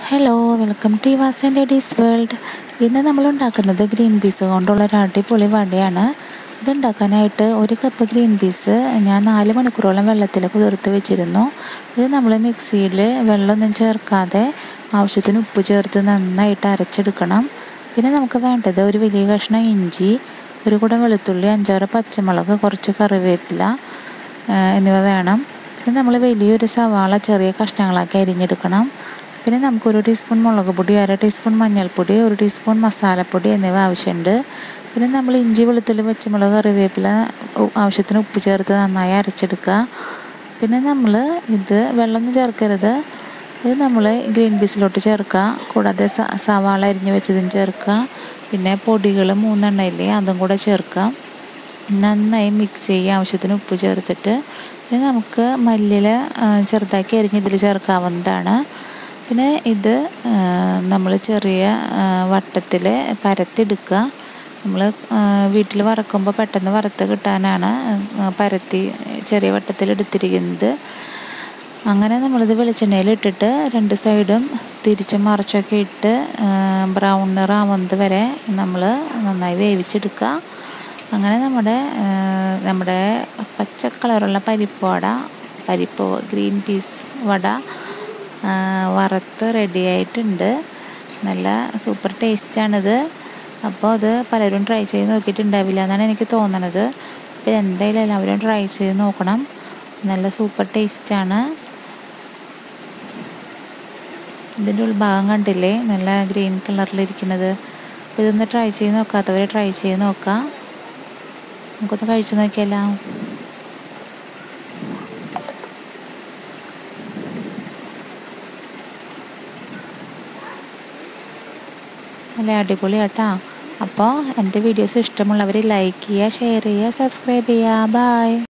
hello welcome to വാസ് and ladies world ഇന്ന് നമ്മൾ ഉണ്ടാക്കുന്നത് ഗ്രീൻ പീസ് കൊണ്ടുള്ള ഒരു അടിപൊളി വടയാണ് ഇത് ഉണ്ടാക്കാനായിട്ട് ഒരു കപ്പ് ഗ്രീൻ പീസ് ഞാൻ നാല് മണിക്കൂറോളം വെള്ളത്തിൽ കുതിർത്ത് വെച്ചിരുന്നു ഇത് നമ്മൾ മിക്സിയിൽ വെള്ളമൊന്നും ചേർക്കാതെ ആവശ്യത്തിന് ഉപ്പ് ചേർത്ത് നന്നായിട്ട് അരച്ചെടുക്കണം പിന്നെ നമുക്ക് വേണ്ടത് ഒരു വലിയ കഷ്ണം ഇഞ്ചി ഒരു കുടം വെളുത്തുള്ളി അഞ്ചാറ് പച്ചമുളക് കുറച്ച് കറിവേപ്പില എന്നിവ വേണം പിന്നെ നമ്മൾ വലിയൊരു സവാള ചെറിയ കഷ്ണങ്ങളാക്കി അരിഞ്ഞെടുക്കണം പിന്നെ നമുക്കൊരു ടീസ്പൂൺ മുളക് പൊടി അര ടീസ്പൂൺ മഞ്ഞൾപ്പൊടി ഒരു ടീസ്പൂൺ മസാലപ്പൊടി എന്നിവ ആവശ്യമുണ്ട് പിന്നെ നമ്മൾ ഇഞ്ചി വെളുത്തുള്ളി പച്ചമുളക് കറിവേപ്പില ആവശ്യത്തിന് ഉപ്പ് ചേർത്ത് നന്നായി അരച്ചെടുക്കുക പിന്നെ നമ്മൾ ഇത് വെള്ളമൊന്നും ചേർക്കരുത് ഇത് നമ്മൾ ഗ്രീൻ പീസിലോട്ട് ചേർക്കുക കൂടാതെ സവാള അരിഞ്ഞ് വെച്ചതും ചേർക്കുക പിന്നെ പൊടികൾ മൂന്നെണ്ണയില്ലേ അതും കൂടെ ചേർക്കുക നന്നായി മിക്സ് ചെയ്യുക ആവശ്യത്തിന് ഉപ്പ് ചേർത്തിട്ട് പിന്നെ നമുക്ക് മല്ലിയില ചെറുതാക്കി അരിഞ്ഞ് ഇതിൽ ചേർക്കാവുന്നതാണ് പിന്നെ ഇത് നമ്മൾ ചെറിയ വട്ടത്തിൽ പരത്തിയെടുക്കുക നമ്മൾ വീട്ടിൽ വറക്കുമ്പോൾ പെട്ടെന്ന് വറുത്ത് കിട്ടാനാണ് പരത്തി ചെറിയ വട്ടത്തിൽ എടുത്തിരിക്കുന്നത് അങ്ങനെ നമ്മളിത് വെളിച്ചെണ്ണയിൽ ഇട്ടിട്ട് രണ്ട് സൈഡും തിരിച്ചും മറിച്ചൊക്കെ ഇട്ട് ബ്രൗൺ നിറാവുന്നത് വരെ നമ്മൾ നന്നായി വേവിച്ചെടുക്കുക അങ്ങനെ നമ്മുടെ നമ്മുടെ പച്ച കളറുള്ള പരിപ്പ് വട പരിപ്പ് ഗ്രീൻ പീസ് വട വറുത്ത് റെഡി ആയിട്ടുണ്ട് നല്ല സൂപ്പർ ടേസ്റ്റാണിത് അപ്പോൾ അത് പലരും ട്രൈ ചെയ്ത് നോക്കിയിട്ടുണ്ടാവില്ല എന്നാണ് എനിക്ക് തോന്നണത് അപ്പോൾ എന്തായാലും എല്ലാവരും ട്രൈ ചെയ്ത് നോക്കണം നല്ല സൂപ്പർ ടേസ്റ്റാണ് ഇതിൻ്റെ ഉൾഭാഗം കണ്ടില്ലേ നല്ല ഗ്രീൻ കളറിലിരിക്കുന്നത് അപ്പോൾ ഇതൊന്ന് ട്രൈ ചെയ്ത് നോക്കാത്തവർ ട്രൈ ചെയ്ത് നോക്കാം നമുക്കൊന്ന് കഴിച്ചു നോക്കിയല്ലോ നല്ല അടിപൊളിയാട്ടോ അപ്പോൾ എൻ്റെ വീഡിയോസ് ഇഷ്ടമുള്ളവർ ലൈക്ക് ചെയ്യുക ഷെയർ ചെയ്യുക സബ്സ്ക്രൈബ് ചെയ്യുക ബായ്